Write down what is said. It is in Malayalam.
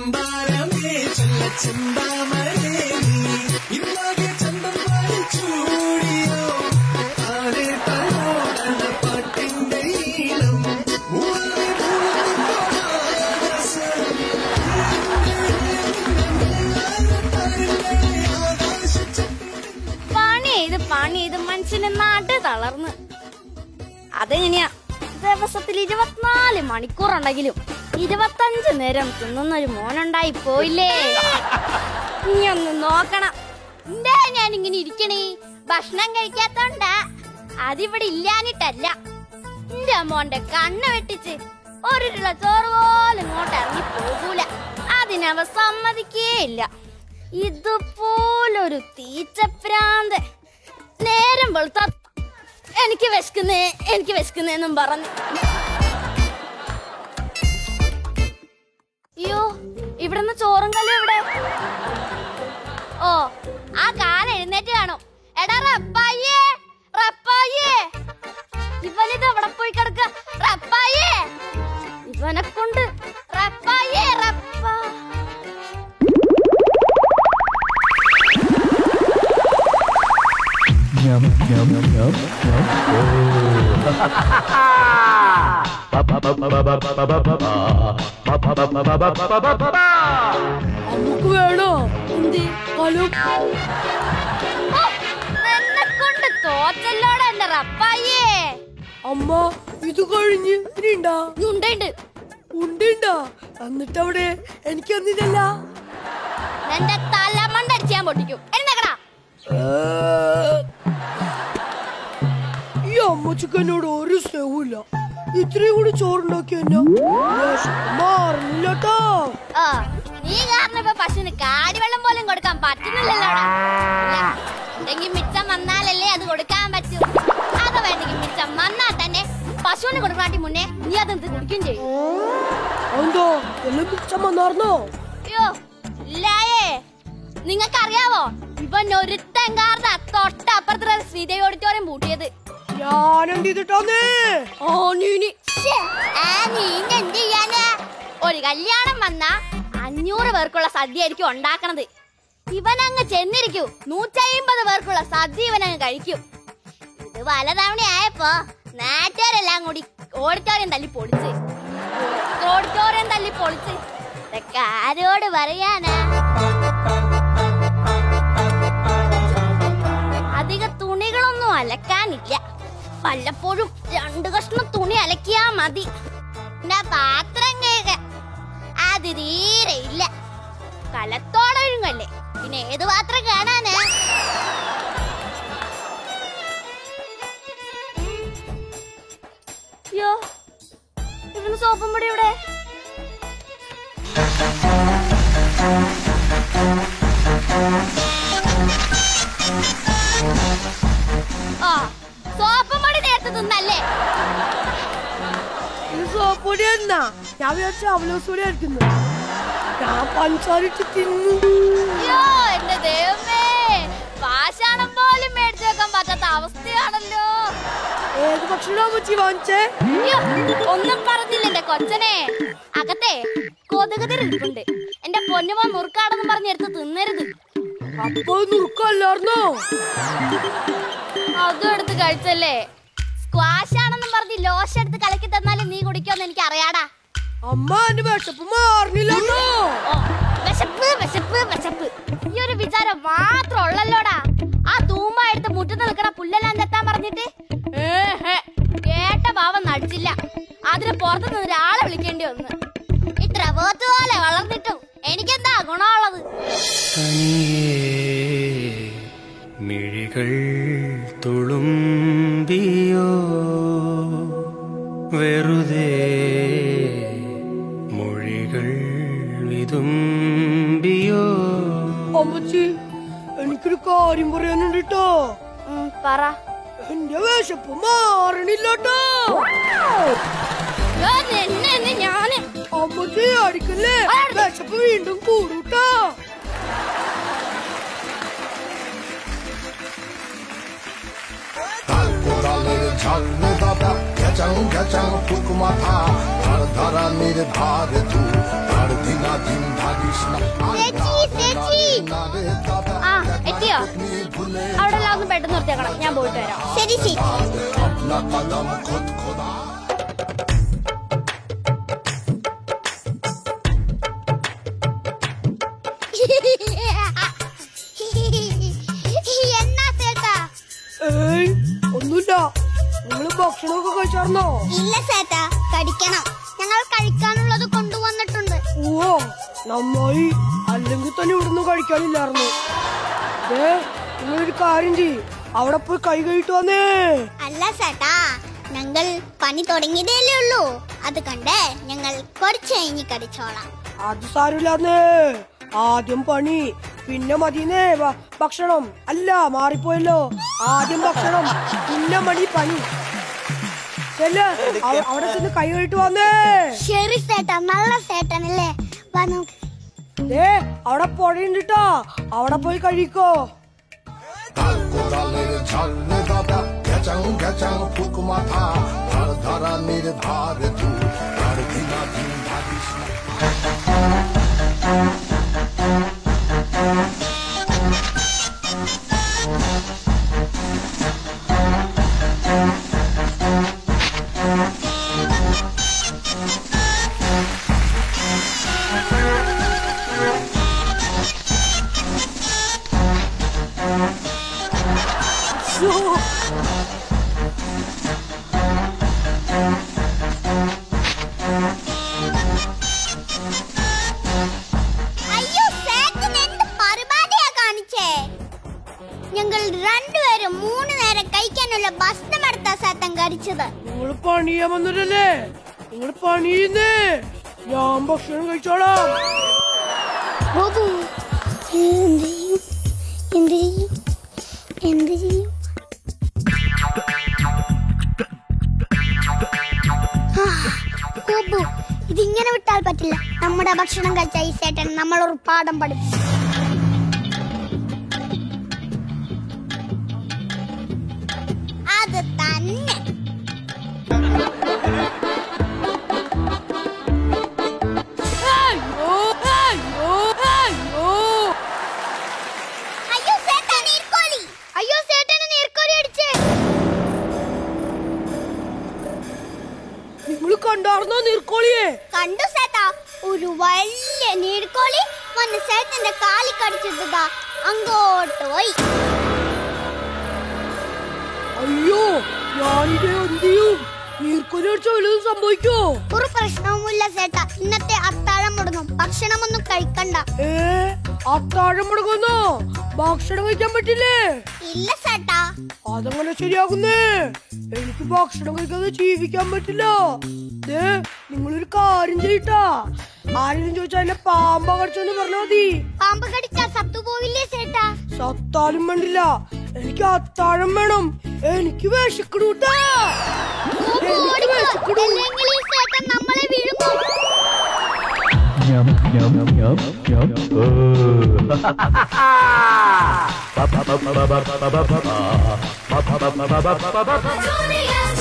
ചെമ്പാരമേ ചെല്ല ചെമ്പാമരേ നീ ഇന്നാകെ ചന്തം ചൂടിയോ താഴെ തലോടണ പാട്ടിന്റെ ഈണം മൂളെ പണി ചെയ്ത് പണി ചെയ്ത് മനുഷ്യന് നാട് തളർന്ന് അതെങ്ങനെയാ ദിവസത്തിൽ ഇരുപത്തിനാല് മണിക്കൂറുണ്ടെങ്കിലും ഇരുപത്തഞ്ച് നേരം തിന്നുന്ന ഒരു മോനുണ്ടായി പോയില്ലേ നീ ഒന്ന് നോക്കണം എന്താ ഞാൻ ഇങ്ങനെ ഇരിക്കണേ ഭക്ഷണം കഴിക്കാത്തോണ്ടാ അതിവിടെ ഇല്ലാഞ്ഞിട്ടല്ല എന്റെ മോന്റെ കണ്ണ് വെട്ടിച്ച് ഒരു കിലോ ചോറ് പോലും ഇങ്ങോട്ട് ഇറങ്ങി പോകൂല അതിനവ സമ്മതിക്കേയില്ല ഇതുപോലൊരു തീച്ചപ്രാന്ത് നേരം വെളുത്ത എനിക്ക് വിശക്കുന്നേ എനിക്ക് വിശക്കുന്നേന്നും പറഞ്ഞു അയ്യോ ഇവിടുന്ന് ചോറും കല്ലും ഇവിടെ ഓ ആ കാലം എഴുന്നേറ്റ് കാണും എടാ റപ്പായേ റപ്പായേ ഇവനിത് എവിടെ പോയി കിടക്ക റപ്പായേ ഇവനെ കൊണ്ട് റപ്പായേ റപ്പ നമുക്ക് വേണോ എന്ത് ഹലോ ഓ, എന്നെ കൊണ്ട് തോറ്റല്ലോടെ എന്റെ റപ്പായേ അമ്മ ഇത് കഴിഞ്ഞ് ഇനിണ്ടാ ഉണ്ട് ഉണ്ടുണ്ടാ എന്നിട്ട് അവിടെ എനിക്ക് എന്നില്ലല്ല എന്റെ തലമണ്ടടിച്ച് ഞാൻ പൊട്ടിക്കും എഴുന്നേക്കടാ ഈ അമ്മച്ചിക്ക് എന്നോട് ഒരു സ്നേഹമില്ല ഇത്രയും കൂടി ചോറുണ്ടാക്കി എന്നെ മാറില്ലട്ടോ ആ നീ കാരണം ഇപ്പൊ പശുവിന് കാടിവെള്ളം പോലും കൊടുക്കാൻ പറ്റുന്നില്ലല്ലോടാ അല്ല, എന്തെങ്കിലും മിച്ചം വന്നാലല്ലേ അത് കൊടുക്കാൻ പറ്റൂ അത് വേണ്ടെങ്കിൽ മിച്ചം വന്നാൽ തന്നെ പശുവിന് കൊടുക്കാട്ടി മുന്നേ നീ അതെന്ത് കുടിക്കും ചെയ്യും എന്തോ എല്ലാം മിച്ചം വന്നാർന്നോ അയ്യോ ഇല്ലായേ നിങ്ങൾക്കറിയാവോ ഇവൻ ഒരുത്തൻ കാർന്ന തൊട്ടപ്പുറത്തുള്ള ശ്രീദേവി ഓഡിറ്റോറിയം പൂട്ടിയത് ഞാൻ എന്ത് ചെയ്തിട്ടാന്നേ ഓ നീനി എന്ത് ചെയ്യാനാ ഒരു കല്യാണം വന്ന അഞ്ഞൂറ് പേർക്കുള്ള സദ്യ ആയിരിക്കും ഉണ്ടാക്കണത് ഇവനങ്ങ് ചെന്നിരിക്കൂ നൂറ്റമ്പത് പേർക്കുള്ള സദ്യ ഇവനങ്ങ് കഴിക്കും ഇത് പലതവണ ആയപ്പോ നാട്ടുകാരെല്ലാം കൂടി ഓഡിറ്റോറിയം തല്ലി പൊളിച്ച് ഓഡിറ്റോറിയം തല്ലി പൊളിച്ച് ഇതൊക്കെ ആരോട് പറയാനാ അധിക തുണികളൊന്നും അലക്കാനില്ല വല്ലപ്പോഴും രണ്ടു കഷ്ണം തുണി അലക്കിയാ മതി പിന്നെ പാത്രം കഴുകാൻ അത് തീരെ ഇല്ല കലത്തോടെ ഒഴുങ്ങല്ലേ പിന്നെ ഏത് പാത്രം കാണാന് യോ ഇവന് സോപ്പും പൊടി ഇവിടെ ആ സോപ്പും പൊടി നേരത്തെ തിന്നല്ലേ ഇത് സോപ്പൊടി എന്നാ ഞാൻ വിചാരിച്ച അവലോസൂടി ആയിരിക്കുന്നു ഞാൻ പഞ്ചാരിട്ട് തിന്നു അയ്യോ എന്റെ ദൈവമേ പാഷാണം പോലും മേടിച്ചു വെക്കാൻ പറ്റാത്ത അവസ്ഥയാണല്ലോ ഏത് ഭക്ഷണം അമ്മച്ചി വാങ്ങിച്ചേ അയ്യോ, ഒന്നും പറഞ്ഞില്ല എന്റെ കൊച്ചനെ അകത്തെ കൊതുകുതിരിപ്പുണ്ട് എന്റെ പൊന്നുമോ മുറുക്കാടെന്ന് പറഞ്ഞെടുത്ത് തിന്നരുത് അപ്പൊ നുറുക്കല്ലാർന്നോ അതും എടുത്ത് കഴിച്ചല്ലേ സ്ക്വാഷ് ആണെന്നും പറഞ്ഞ് ലോഷ എടുത്ത് കലക്കി തന്നാലും നീ കുടിക്കുമെന്ന് എനിക്ക് അറിയാടാ അമ്മ എന്റെ വിശപ്പ് മാറണില്ലല്ലോ ഓ, വിശപ്പ് വിശപ്പ് വിശപ്പ് ഈ ഒരു വിചാരം മാത്രം ഉള്ളല്ലോടാ ആ തൂമ്പ എടുത്ത് മുറ്റത്ത് നിൽക്കണ പുല്ലെല്ലാം തെത്താൻ പറഞ്ഞിട്ട് ഏഹ്, കേട്ട ഭാവം നടിച്ചില്ല അതിന് പുറത്തു നിന്ന് ഒരാളെ വിളിക്കേണ്ടി വന്നു ഇത്ര പോത്ത് പോലെ വളർന്നിട്ടും എനിക്കെന്താ ഗുണമുള്ളത് തനിയേ മിഴികൾ തുളുമ്പിയോ വെറുതെ മൊഴികൾ വിതുമ്പിയോ അമ്മച്ചി എനിക്കൊരു കാര്യം പറയാനുണ്ട് കേട്ടോ ഉം, പറ എന്റെ വിശപ്പ് മാറണില്ലട്ടോ ഏ, നിന്നെ ഇന്ന് ഞാന് അമ്മച്ചി അടിക്കല്ലേ വിശപ്പ് വീണ്ടും കൂടൂട്ടോ 달고달래를 장르다다 개장 개장 푸꾸마타 다르다라 니르 다르두 다르디나 딘다기 എടുത്തേക്കണം ഞാൻ പോയിട്ട് വരാം ശരി ശരി अपना कदम खुद खुदा എന്നാ ചേട്ടാ ഏയ് ഒന്നുമില്ല നിങ്ങള് ഭക്ഷണമൊക്കെ കഴിച്ചാർന്നോ ഇല്ല ചേട്ടാ കടിക്കണം ഞങ്ങൾ കഴിക്കാനുള്ളത് കൊണ്ടുവന്നിട്ടുണ്ട് ഓ നന്നായി അല്ലെങ്കിൽ തന്നെ ഇവിടുന്ന് കഴിക്കാനില്ലായിരുന്നു ഏ നിങ്ങളൊരു കാര്യം ചെയ്യ് അവിടെ പോയി കൈ കഴിയിട്ട് വന്നേ അല്ല ചേട്ടാ ഞങ്ങൾ പണി തുടങ്ങിയതേലേ ഉള്ളൂ അത് കണ്ട് ഞങ്ങൾ കുറച്ച് കഴിഞ്ഞ് കടിച്ചോളാം അത് സാരമില്ലാന്നേ ആദ്യം പണി പിന്നെ മതിന്നേ ഭ- ഭക്ഷണം അല്ല മാറിപ്പോയല്ലോ ആദ്യം ഭക്ഷണം പിന്നെ മണി പണി ചെല്ല് അവ- അവിടെ ചെന്ന് കൈ കഴിയിട്ട് വന്നേ ശരി ചേട്ടാ നല്ല ചേട്ടനല്ലേ വാ നമുക്ക് ഏ അവിടെ പുഴയുണ്ടിട്ടാ അവിടെ പോയി കഴിക്കോ 고달래를 잘내다다 개장 개장 부끄마타 다르다라 निर्धार तू 다르기나 빈다리시나 അയ്യോ ചേട്ടൻ എന്ത് പരിപാടിയാ കാണിച്ചേ ഞങ്ങൾ രണ്ടുപേരും മൂന്ന് നേരം കഴിക്കാനുള്ള ഭക്ഷണം എടുത്ത ചേട്ടൻ കഴിച്ചത് നിങ്ങൾ പണി ചെയ്യാൻ വന്നിട്ടല്ലേ നിങ്ങൾ പണി ചെയ്യുന്നേ ഞാൻ ഭക്ഷണം കഴിച്ചോളാം ബാബു എന്ത് ചെയ്യും എന്ത് ചെയ്യും എന്ത് ചെയ്യും ആ, ബാബു ഇതിങ്ങനെ വിട്ടാൽ പറ്റില്ല നമ്മുടെ ഭക്ഷണം കഴിച്ച ഈ ചേട്ടൻ നമ്മളൊരു പാഠം പഠിപ്പിച്ചു അത് തന്നെ അയ്യോ അയ്യോ അയ്യോ അയ്യോ ചേട്ടാ നീർക്കോലി അയ്യോ ചേട്ടന് നീർക്കോലി അടിച്ചേ നിങ്ങൾ കണ്ടാർന്നോ നീർക്കോളിയെ കണ്ടു ചേട്ടാ ഒരു വലിയ നീർക്കോലി വന്ന് ചേട്ടന്റെ കാലി കടിച്ചിട്ടതാ അങ്ങോട്ട് പോയി അയ്യോ ഞാനിത് എന്ത് ചെയ്യും നീർക്കോലി അടിച്ച വല്ലതും സംഭവിക്കോ ഒരു പ്രശ്നവുമില്ല ചേട്ടാ ഇന്നത്തെ അത്താഴം മുടങ്ങും ഭക്ഷണമൊന്നും കഴിക്കണ്ട ഏ അത്താഴം മുടങ്ങുന്നോ ഭക്ഷണം കഴിക്കാൻ പറ്റില്ലേ ഇല്ല ചേട്ടാ അതങ്ങനെ ശരിയാകുന്നേ എനിക്ക് ഭക്ഷണം കഴിക്കാതെ ജീവിക്കാൻ പറ്റില്ല ദേ നിങ്ങളൊരു കാര്യം ചെയ്യട്ടാ ആരെങ്കിലും ചോദിച്ചാ എന്നെ പാമ്പ കടിച്ചോന്ന് പറഞ്ഞാ മതി പാമ്പ് കടിച്ചാ സത്തു പോവില്ലേ ചേട്ടാ സത്താലും വേണ്ടില്ല എനിക്ക് അത്താഴം വേണം എനിക്ക് വിശക്കണൂട്ടാ എനിക്ക് ഓടിക്കോ, വിശക്കണു അല്ലെങ്കിൽ ഈ ചേട്ടൻ നമ്മളെ വിഴുങ്ങും Yum, yum, yum, yum. Oh.